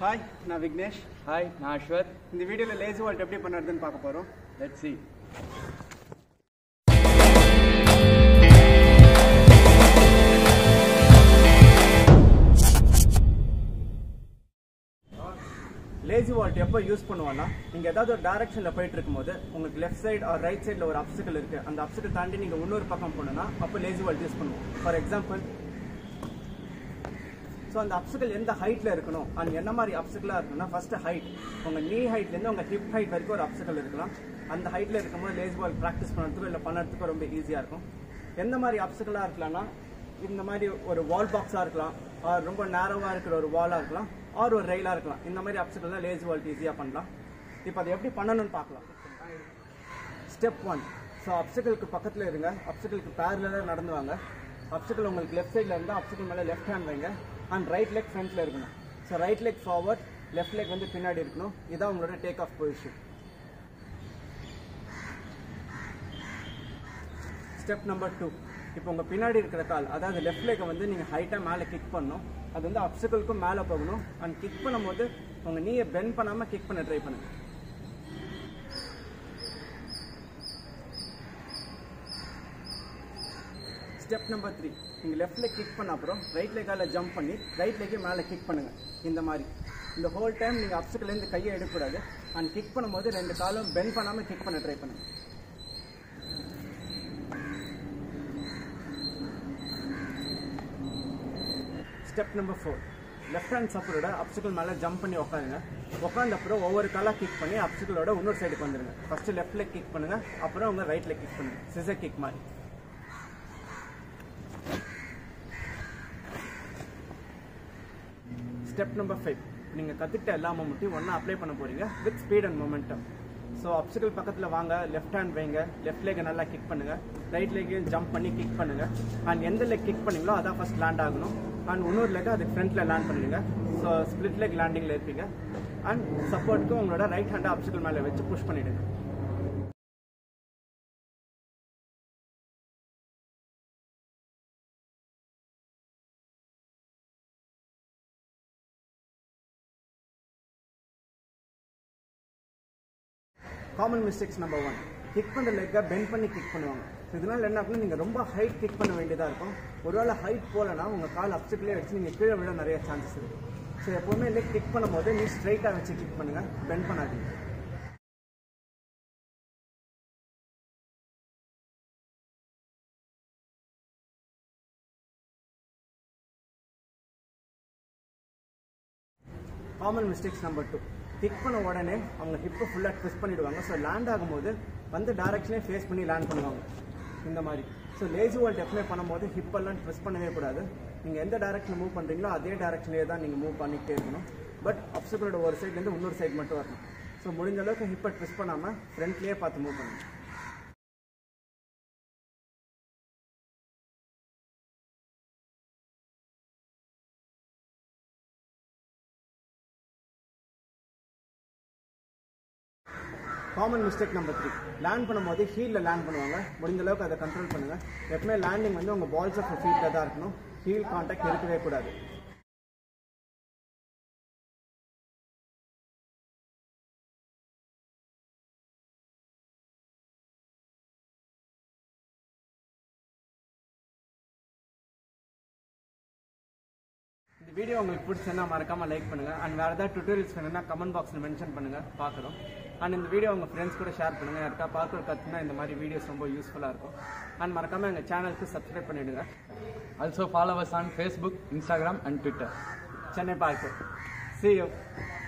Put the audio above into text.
hi நான் Vignesh hi நான் அஸ்வத் இந்த வீடியோவில் லேசி வால்ட் எப்படி பண்ணுறதுன்னு பார்க்க போகிறோம் லெட் சி லேசி வால்ட் எப்போ யூஸ் பண்ணுவோம்னா நீங்கள் ஏதாவது ஒரு டேரக்ஷனில் போயிட்டு இருக்கும்போது உங்களுக்கு லெஃப்ட் சைடு ஆர் ரைட் சைடில் ஒரு அப்சிக்கல் இருக்குது அந்த அப்சிக்கல் தாண்டி நீங்கள் இன்னொரு பக்கம் போனோம்னா அப்போ லேசி வால்ட் யூஸ் பண்ணுவோம் ஃபார் எக்ஸாம்பிள் ஸோ அந்த அப்சிக்கல் எந்த ஹைட்டில் இருக்கணும் அண்ட் என்ன மாதிரி அப்சிக்கலாக இருக்குன்னா ஃபர்ஸ்ட் ஹைட் உங்கள் நீ ஹைட்லேருந்து உங்கள் ஹிப் ஹைட் வரைக்கும் ஒரு அப்சிக்கல் இருக்கலாம் அந்த ஹைட்டில் இருக்கும்போது லேஸ் பால் ப்ராக்டிஸ் பண்ணுறதுக்கோ இல்லை பண்ணுறதுக்கோ ரொம்ப ஈஸியாக இருக்கும் எந்த மாதிரி அப்சிக்கலாக இருக்கலாம்னா இந்த மாதிரி ஒரு வால் பாக்ஸாக இருக்கலாம் ஆர் ரொம்ப நேரோவாக இருக்கிற ஒரு வாலாக இருக்கலாம் ஆர் ஒரு ரயிலாக இருக்கலாம் இந்த மாதிரி அப்சிக்கல்லாம் லேஸ் வால்ட் ஈஸியாக பண்ணலாம் இப்போ அதை எப்படி பண்ணணும்னு பார்க்கலாம் ஸ்டெப் ஒன் ஸோ அப்சிக்கலுக்கு பக்கத்தில் இருங்க அப்சிக்கலுக்கு பேரலாக நடந்து வாங்க அப்சிக்கல் உங்களுக்கு லெஃப்ட் சைடில் இருந்தால் அப்சிக்கல் மேலே லெஃப்ட் ஹேண்ட் வைங்க அண்ட் ரைட் லெக் ஃப்ரண்ட்டில் இருக்கணும் so right leg forward left leg வந்து பின்னாடி இருக்கணும் இதான் உங்களோட take off position step number two இப்போ உங்கள் பின்னாடி இருக்கிற கால் அதாவது லெஃப்ட் லெக்கை வந்து நீங்கள் ஹைட்டாக மேலே கிக் பண்ணணும் அது வந்து அப்சிக்கலுக்கும் மேலே போகணும் அண்ட் கிக் பண்ணும்போது உங்கள் நீயை பெண்ட் பண்ணாமல் கிக் பண்ண ட்ரை பண்ணுங்க ஸ்டெப் நம்பர் த்ரீ நீங்கள் லெஃப்ட் லெக் கிக் பண்ண அப்புறம் ரைட் லெக்கால ஜம்ப் பண்ணி ரைட் லெக்கே மேலே கிக் பண்ணுங்க இந்த மாதிரி இந்த ஹோல் டைம் நீங்கள் அப்சிக்கலேருந்து கையை எடுக்கக்கூடாது அண்ட் கிக் பண்ணும்போது ரெண்டு காலும் பெண்ட் பண்ணாமல் கிக் பண்ண ட்ரை பண்ணுங்க step number four left hand சப்பரோட அப்சிக்கல் மேலே ஜம்ப் பண்ணி உட்காருங்க உட்காந்த அப்புறம் ஒவ்வொரு காலாக கிக் பண்ணி அப்சிக்கலோட இன்னொரு சைடுக்கு வந்துருங்க ஃபர்ஸ்ட் லெஃப்ட் லெக் கிக் பண்ணுங்க அப்புறம் உங்கள் ரைட் லெக் கிக் பண்ணுங்க சிசர் கிக் மாதிரி ஸ்டெப் நம்பர் ஃபைவ் நீங்கள் கற்றுக்கிட்ட எல்லா மூமெண்ட்டையும் ஒன்றா அப்ளை பண்ண போறீங்க with speed and momentum so obstacle பக்கத்தில் வாங்க லெஃப்ட் ஹேண்ட் வைங்க லெஃப்ட் லெக்கை நல்லா கிக் பண்ணுங்க ரைட் லெக்கையும் ஜம்ப் பண்ணி கிக் பண்ணுங்க அண்ட் எந்த லெக் கிக் பண்ணீங்களோ அதான் ஃபர்ஸ்ட் லேண்ட் ஆகணும் அண்ட் இன்னொரு லெக்கை அதுக்கு ஃப்ரண்ட்டில் லேண்ட் பண்ணிடுங்க ஸோ ஸ்பிளிட் லெக் லேண்டிங்கில் இருப்பீங்க அண்ட் சப்போர்ட்டுக்கு உங்களோட ரைட் ஹேண்டை அப்சிக்கல் மேலே வச்சு புஷ் பண்ணிடுங்க common mistakes number one kick பண்ணுற லெக்கை பெண்ட் பண்ணி கிக் பண்ணுவாங்க So இதனால என்ன ஆகும்னா நீங்கள் ரொம்ப ஹைட் கிக் பண்ண வேண்டியதாக இருக்கும் ஒருவேளை ஹைட் போகலன்னா உங்கள் கால் அப்செட்லேயே வச்சு நீங்கள் கீழே விட நிறைய சான்சஸ் இருக்கு ஸோ எப்போவுமே லெக் கிக் பண்ணும்போது நீ ஸ்ட்ரைட்டாக வச்சு கிக் பண்ணுங்கள் பெண்ட் பண்ணாதீங்க common mistakes number two kick பண்ண உடனே அவங்க ஹிப்பை ஃபுல்லாக ட்விஸ்ட் பண்ணிடுவாங்க ஸோ லேண்ட் ஆகும்போது வந்து டேரக்ஷனே ஃபேஸ் பண்ணி லேண்ட் பண்ணுவாங்க இந்த மாதிரி ஸோ லேசி வால் டெஃபினே பண்ணும்போது ஹிப்பெல்லாம் ட்விஸ்ட் பண்ணவே கூடாது நீங்கள் எந்த டேரக்ஷன் மூவ் பண்ணுறீங்களோ அதே டேரக்ஷன்லேயே தான் நீங்கள் மூவ் பண்ணிக்கிட்டே இருக்கணும் பட் அப்சர்களோட ஒரு சைட்லேருந்து இன்னொரு சைடு மட்டும் வரணும் ஸோ முடிஞ்ச அளவுக்கு ஹிப்பை ட்விஸ்ட் பண்ணாமல் ஃப்ரண்ட்லேயே பார்த்து மூவ் பண்ணுங்க common mistake number three land பண்ணும்போது ஹீலில் லேண்ட் பண்ணுவாங்க முடிஞ்ச அளவுக்கு அதை கண்ட்ரோல் பண்ணுங்க எப்பவுமே லேண்டிங் வந்து உங்கள் பால்ஸ் ஆஃப் ஃபீட்டில் தான் இருக்கணும் ஹீல் கான்டாக்ட் இருக்கவே கூடாது இந்த வீடியோ உங்களுக்கு பிடிச்சதுன்னா மறக்காம லைக் பண்ணுங்க அண்ட் வேறு ஏதாவது டுட்டோரியல்ஸ் வேணும்னா கமெண்ட் பாக்ஸில் மென்ஷன் பண்ணுங்க பார்க்குறோம் அண்ட் இந்த வீடியோ உங்கள் ஃப்ரெண்ட்ஸ் கூட ஷேர் பண்ணுங்க யாருக்கா பார்க்குற கற்றுனா இந்த மாதிரி வீடியோஸ் ரொம்ப யூஸ்ஃபுல்லாக இருக்கும் அண்ட் மறக்காம எங்கள் சேனலுக்கு சப்ஸ்கிரைப் பண்ணிடுங்க also follow us on Facebook Instagram and Twitter Chennai park see you